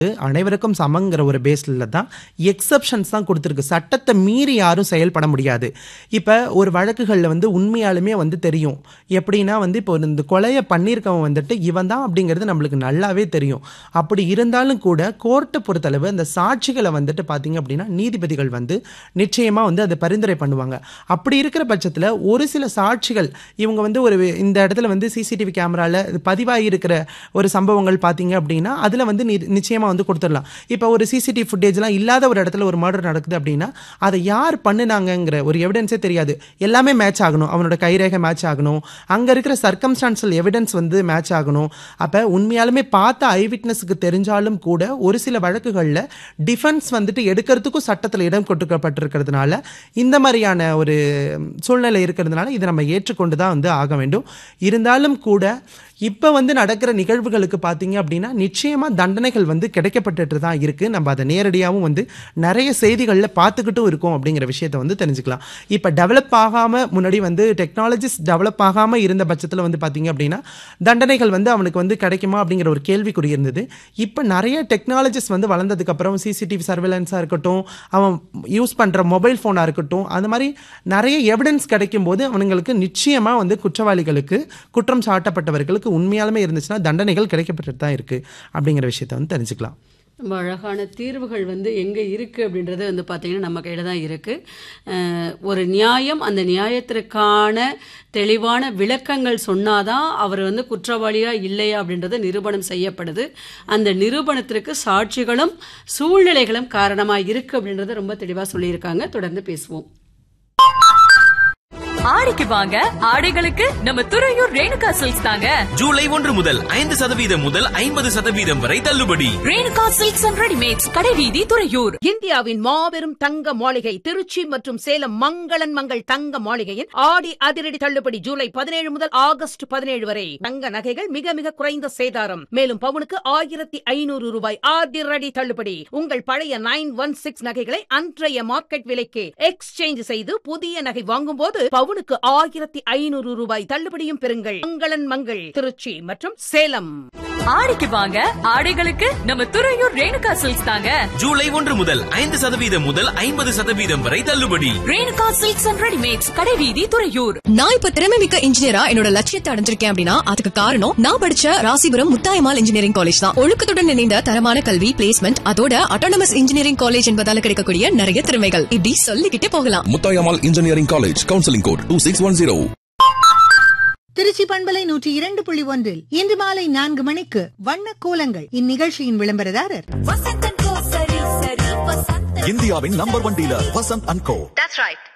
அனைவருக்கும் சமங்கிற ஒரு பேஸில் தான் எக்ஸப்ஷன்ஸ் தான் கொடுத்துருக்கு சட்டத்தை மீறி யாரும் செயல்பட முடியாது இப்போ ஒரு வழக்குகளில் வந்து உண்மையாலுமே வந்து தெரியும் எப்படின்னா வந்து இப்போ இந்த கொலையை பண்ணியிருக்கவன் வந்துட்டு இவன் தான் அப்படிங்கிறது நம்மளுக்கு நல்லாவே தெரியும் அப்படி இருந்தாலும் கூட கோர்ட்டை பொறுத்தளவு அந்த சாட்சிகளை வந்துட்டு பார்த்தீங்க அப்படின்னா நீதிபதிகள் வந்து நிச்சயமாக வந்து அதை பரிந்துரை பண்ணுவாங்க அப்படி இருக்கிற பட்சத்தில் ஒரு சில சாட்சிகள் இவங்க வந்து ஒரு இந்த இடத்துல வந்து சிசிடிவி கேமராவில் பதிவாகி இருக்கிற ஒரு சம்பவங்கள் பார்த்தீங்க அப்படின்னா அதில் வந்து நி நிச்சயமாக வந்து கொடுத்துடலாம் இப்போ ஒரு சிசிடிவி ஃபுட்டேஜ்லாம் இல்லாத ஒரு இடத்துல ஒரு மர்டர் நடக்குது அப்படின்னா அதை யார் பண்ணுனாங்கங்கிற ஒரு எவிடன்ஸே தெரியாது எல்லாமே மேட்ச் ஆகணும் அவனோட கைரேகை மேட்ச் ஆகணும் அங்கே இருக்கிற சர்க்கம்ஸ்டான்சல் எவிடன்ஸ் வந்து மேட்ச் ஆகணும் அப்போ உண்மையாலுமே பார்த்த ஐ விட்னஸுக்கு தெரிஞ்சாலும் கூட ஒரு சில வழக்குகளில் டிஃபென்ஸ் வந்துட்டு எடுக்கிறதுக்கும் சட்டத்தில் இடம் கொடுக்கப்பட்டிருக்கிறதுனால இந்த மாதிரியான ஒரு சூழ்நிலை இருக்கிறதுனால இதை நம்ம ஏற்றுக்கொண்டு தான் வந்து ஆக வேண்டும் இருந்தாலும் கூட இப்போ வந்து நடக்கிற நிகழ்வுகளுக்கு பார்த்தீங்க அப்படின்னா நிச்சயமாக தண்டனைகள் வந்து கிடைக்கப்பட்டுட்டு தான் இருக்குது நம்ம அதை நேரடியாகவும் வந்து நிறைய செய்திகளில் பார்த்துக்கிட்டும் இருக்கோம் அப்படிங்கிற விஷயத்தை வந்து தெரிஞ்சுக்கலாம் இப்போ டெவலப் ஆகாமல் முன்னாடி வந்து டெக்னாலஜிஸ் டெவலப் ஆகாமல் இருந்த பட்சத்தில் வந்து பார்த்தீங்க அப்படின்னா தண்டனைகள் வந்து அவனுக்கு வந்து கிடைக்குமா அப்படிங்கிற ஒரு கேள்விக்குறி இருந்தது இப்போ நிறைய டெக்னாலஜிஸ் வந்து வளர்ந்ததுக்கப்புறம் சிசிடிவி சர்வேலன்ஸாக இருக்கட்டும் அவன் யூஸ் பண்ணுற மொபைல் ஃபோனாக இருக்கட்டும் அந்த மாதிரி நிறைய எவிடன்ஸ் கிடைக்கும் போது அவனுங்களுக்கு நிச்சயமாக வந்து குற்றவாளிகளுக்கு குற்றம் சாட்டப்பட்டவர்களுக்கு உண்மையாலுமே இருந்துச்சுன்னா தண்டனைகள் கிடைக்கப்பட்டு தான் இருக்குது அப்படிங்கிற விஷயத்தை வந்து தெரிஞ்சுக்கலாம் ரொம்ப அழகான தீர்வுகள் வந்து எங்கே இருக்குது அப்படின்றது வந்து பார்த்திங்கன்னா நம்ம கையில் தான் இருக்குது ஒரு நியாயம் அந்த நியாயத்திற்கான தெளிவான விளக்கங்கள் சொன்னாதான் அவர் வந்து குற்றவாளியா இல்லையா அப்படின்றது நிரூபணம் செய்யப்படுது அந்த நிரூபணத்திற்கு சாட்சிகளும் சூழ்நிலைகளும் காரணமாக இருக்குது அப்படின்றத ரொம்ப தெளிவாக சொல்லியிருக்காங்க தொடர்ந்து பேசுவோம் ஆடிக்கு வாங்க ஆடைகளுக்கு நம்ம துறையூர் ரேணுகா சில்க்ஸ் தாங்க ஜூலை ஒன்று முதல் ஐந்து சதவீதம் முதல் ஐம்பது சதவீதம் வரை தள்ளுபடி ரேணுகா சில்க்ஸ் அண்ட் ரெடிமேட்ஸ் கடைவீதி துறையூர் இந்தியாவின் மாபெரும் தங்க மாளிகை திருச்சி மற்றும் சேலம் மங்களன் மங்கள் தங்க மாளிகையின் ஆடி அதிரடி தள்ளுபடி ஜூலை பதினேழு முதல் ஆகஸ்ட் பதினேழு வரை தங்க நகைகள் மிக மிக குறைந்த சேதாரம் மேலும் பவுனுக்கு ஆயிரத்தி ஐநூறு ரூபாய் அதிரடி தள்ளுபடி உங்கள் பழைய நைன் ஒன் சிக்ஸ் நகைகளை அன்றைய மார்க்கெட் விலைக்கு எக்ஸ்சேஞ்ச் செய்து புதிய நகை வாங்கும் போது பவுனுக்கு ஆயிரத்தி ஐநூறு ரூபாய் தள்ளுபடியும் பெறுங்கள் மங்களன் மங்கள் திருச்சி மற்றும் சேலம் ஆடிக்கு வாங்க ஆடைகளுக்கு நம்ம துறையூர் ரேணுகா சில்க்ஸ் தாங்க ஜூலை ஒன்று முதல் ஐந்து சதவீதம் முதல் ஐம்பது சதவீதம் வரை தள்ளுபடி ரேணுகா சில்க்ஸ் அண்ட் ரெடிமேட்ஸ் கடைவீதி துறையூர் நான் இப்ப திறமை மிக்க இன்ஜினியரா என்னோட லட்சியத்தை அடைஞ்சிருக்கேன் அப்படின்னா அதுக்கு காரணம் நான் படிச்ச ராசிபுரம் முத்தாயமால் இன்ஜினியரிங் காலேஜ் தான் ஒழுக்கத்துடன் இணைந்த தரமான கல்வி பிளேஸ்மெண்ட் அதோட அட்டானமஸ் இன்ஜினியரிங் காலேஜ் என்பதால கிடைக்கக்கூடிய நிறைய திறமைகள் இப்படி சொல்லிக்கிட்டே போகலாம் Muthayammal engineering college counselling code two six one zero Trichy பண்பலை நூற்றி இரண்டு புள்ளி ஒன்றில் இன்று மாலை நான்கு மணிக்கு வண்ண கோலங்கள் இந்நிகழ்ச்சியின் விளம்பரதாரர் இந்தியாவின் number one dealer Vasanth and co That's right.